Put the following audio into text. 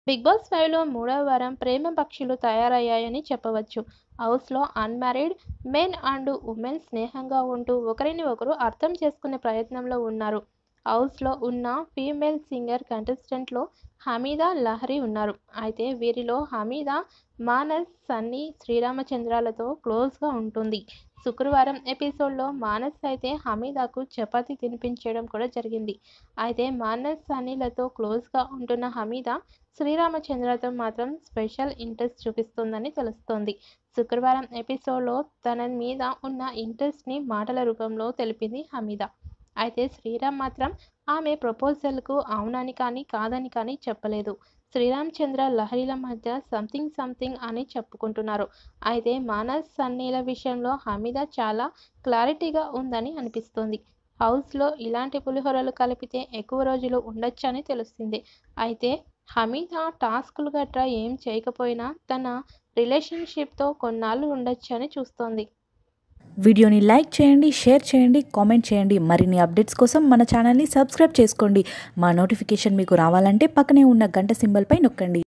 big boss ఫైవ్లో మూడవ వారం ప్రేమ పక్షులు తయారయ్యాయని చెప్పవచ్చు హౌస్లో అన్మ్యారీడ్ మెన్ అండ్ ఉమెన్ స్నేహంగా ఉంటూ ఒకరిని ఒకరు అర్థం చేసుకునే ప్రయత్నంలో ఉన్నారు హౌస్లో ఉన్న ఫీమేల్ సింగర్ కంటెస్టెంట్లో హమీదా లహరి ఉన్నారు అయితే వీరిలో హమీదా మానస్ సన్నీ శ్రీరామచంద్రాలతో క్లోజ్గా ఉంటుంది శుక్రవారం ఎపిసోడ్లో మానస్ అయితే హమీదాకు చపాతీ తినిపించడం కూడా జరిగింది అయితే మానస్ సన్నీలతో క్లోజ్గా ఉంటున్న హమీదా శ్రీరామచంద్రతో మాత్రం స్పెషల్ ఇంట్రెస్ట్ చూపిస్తుందని తెలుస్తోంది శుక్రవారం ఎపిసోడ్లో తన మీద ఉన్న ఇంట్రెస్ట్ని మాటల రూపంలో తెలిపింది హమీదా అయితే శ్రీరామ్ మాత్రం ఆమె ప్రపోజల్కు అవునని కానీ కాదని కానీ చెప్పలేదు శ్రీరామ్ చంద్ర లహరిల మధ్య సంథింగ్ సంథింగ్ అని చెప్పుకుంటున్నారు అయితే మానస్ సన్నీల విషయంలో హమీదా చాలా క్లారిటీగా ఉందని అనిపిస్తోంది హౌస్లో ఇలాంటి పులిహోరలు కలిపితే ఎక్కువ రోజులు ఉండొచ్చని తెలుస్తుంది అయితే హమీదా టాస్కులు గట్రా ఏం చేయకపోయినా తన రిలేషన్షిప్తో కొన్నాళ్ళు ఉండొచ్చని చూస్తోంది వీడియోని లైక్ చేయండి షేర్ చేయండి కామెంట్ చేయండి మరిన్ని అప్డేట్స్ కోసం మన ఛానల్ని సబ్స్క్రైబ్ చేసుకోండి మా నోటిఫికేషన్ మీకు రావాలంటే పక్కనే ఉన్న గంట సింబల్పై నొక్కండి